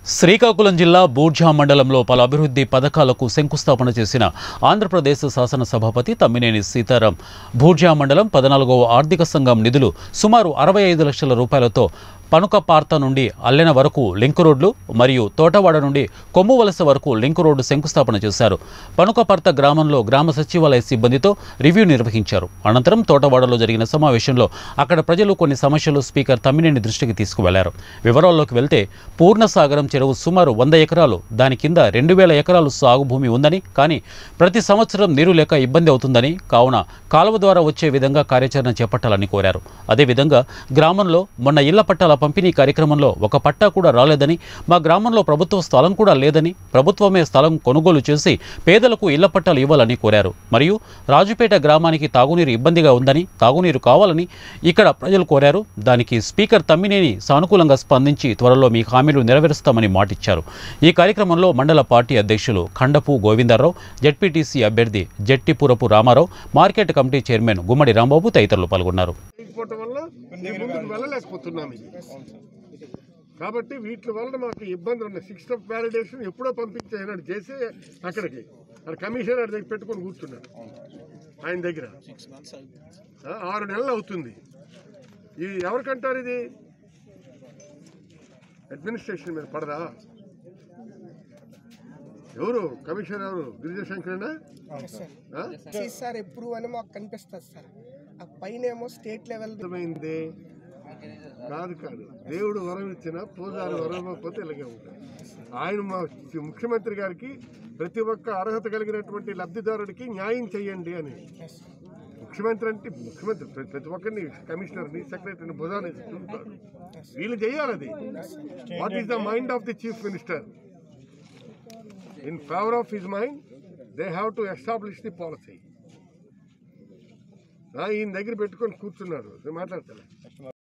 శ్రీకాకుళం జిల్లా బూర్జా మండలంలో పలు అభివృద్ధి పథకాలకు శంకుస్థాపన చేసిన ఆంధ్రప్రదేశ్ శాసనసభాపతి తమ్మినేని సీతారాం బూర్జా మండలం పద్నాలుగవ ఆర్థిక సంఘం నిధులు సుమారు అరవై ఐదు లక్షల రూపాయలతో పనుకపార్త నుండి అల్లెన వరకు లింక్ రోడ్లు మరియు తోటవాడ నుండి కొమ్ము వలస వరకు లింక్ రోడ్డు శంకుస్థాపన చేశారు పనుకపార్త గ్రామంలో గ్రామ సచివాలయ సిబ్బందితో రివ్యూ నిర్వహించారు అనంతరం తోటవాడలో జరిగిన సమావేశంలో అక్కడ ప్రజలు కొన్ని సమస్యలు స్పీకర్ తమ్మినేని దృష్టికి తీసుకువెళ్లారు వివరాల్లోకి వెళ్తే పూర్ణసాగరం చెరువు సుమారు వంద ఎకరాలు దాని కింద రెండు వేల ఎకరాలు సాగు భూమి ఉందని కానీ ప్రతి సంవత్సరం నీరు లేక ఇబ్బంది అవుతుందని కావున కాలువ ద్వారా వచ్చే విధంగా కార్యాచరణ చేపట్టాలని కోరారు అదేవిధంగా గ్రామంలో మొన్న ఇళ్ల పట్టాల పంపిణీ కార్యక్రమంలో ఒక పట్టా కూడా రాలేదని మా గ్రామంలో ప్రభుత్వ స్థలం కూడా లేదని ప్రభుత్వమే స్థలం కొనుగోలు చేసి పేదలకు ఇళ్ల పట్టాలు ఇవ్వాలని కోరారు మరియు రాజుపేట గ్రామానికి తాగునీరు ఇబ్బందిగా ఉందని తాగునీరు కావాలని ఇక్కడ ప్రజలు కోరారు దానికి స్పీకర్ తమ్మినేని సానుకూలంగా స్పందించి త్వరలో మీ హామీలు నెరవేరుస్తామని మాటిచ్చారు ఈ కార్యక్రమంలో మండల పార్టీ అధ్యక్షులు ఖండపు గోవిందరావు జెడ్పీటీసీ అభ్యర్థి Jattipurapu Ramarao market committee chairman Gummadi Rambabu తదితరులు పాల్గొన్నారు లేకపోవటం వల్ల ఈ ముందుకు వెళ్ళలేకపోతున్నాం ఇది కాబట్టి వీటి వల్ల మాకు ఇబ్బందులు ఉన్నాయి సిక్స్త్ ఆఫ్ వ్యాలిడేషన్ ఎప్పుడో పంపించేసినాడు చేసి అక్కడికి అక్కడ కమిషనర్ దగ్గర పెట్టుకొని కూర్చున్నాడు ఆయన దగ్గర ఆ, ఆరు నెలలు అవుతుంది ఇది ఎవరికంటారు ఇది అడ్మినిస్ట్రేషన్ మీద పడదా ఎవరు కమిషనర్ ఎవరు గిరిజశంకరేనా ఆ? సార్ ఎప్పుడు అని మాకు కనిపిస్తుంది సార్ ఆ పైన ఏమో స్టేట్ లెవెల్ అర్థమైంది కాదు కాదు దేవుడు వరం ఇచ్చిన పూజారి వరం ఇవ్వకపోతే ఇలాగే ఉంటుంది ఆయన మా ముఖ్యమంత్రి గారికి ప్రతి ఒక్క అర్హత కలిగినటువంటి లబ్ధిదారుడికి న్యాయం చేయండి అని ముఖ్యమంత్రి అంటే ముఖ్యమంత్రి ప్ర- ప్రతి ఒక్కరిని కమిషనర్ని సెక్రటరీని భుజాన్ని చూపుతాడు వీళ్ళు చేయాలి అది what is the mind of the chief minister in favour of his mind they have to establish the policy ఈయన దగ్గర పెట్టుకొని కూర్చున్నాడు నేను మాట్లాడతాను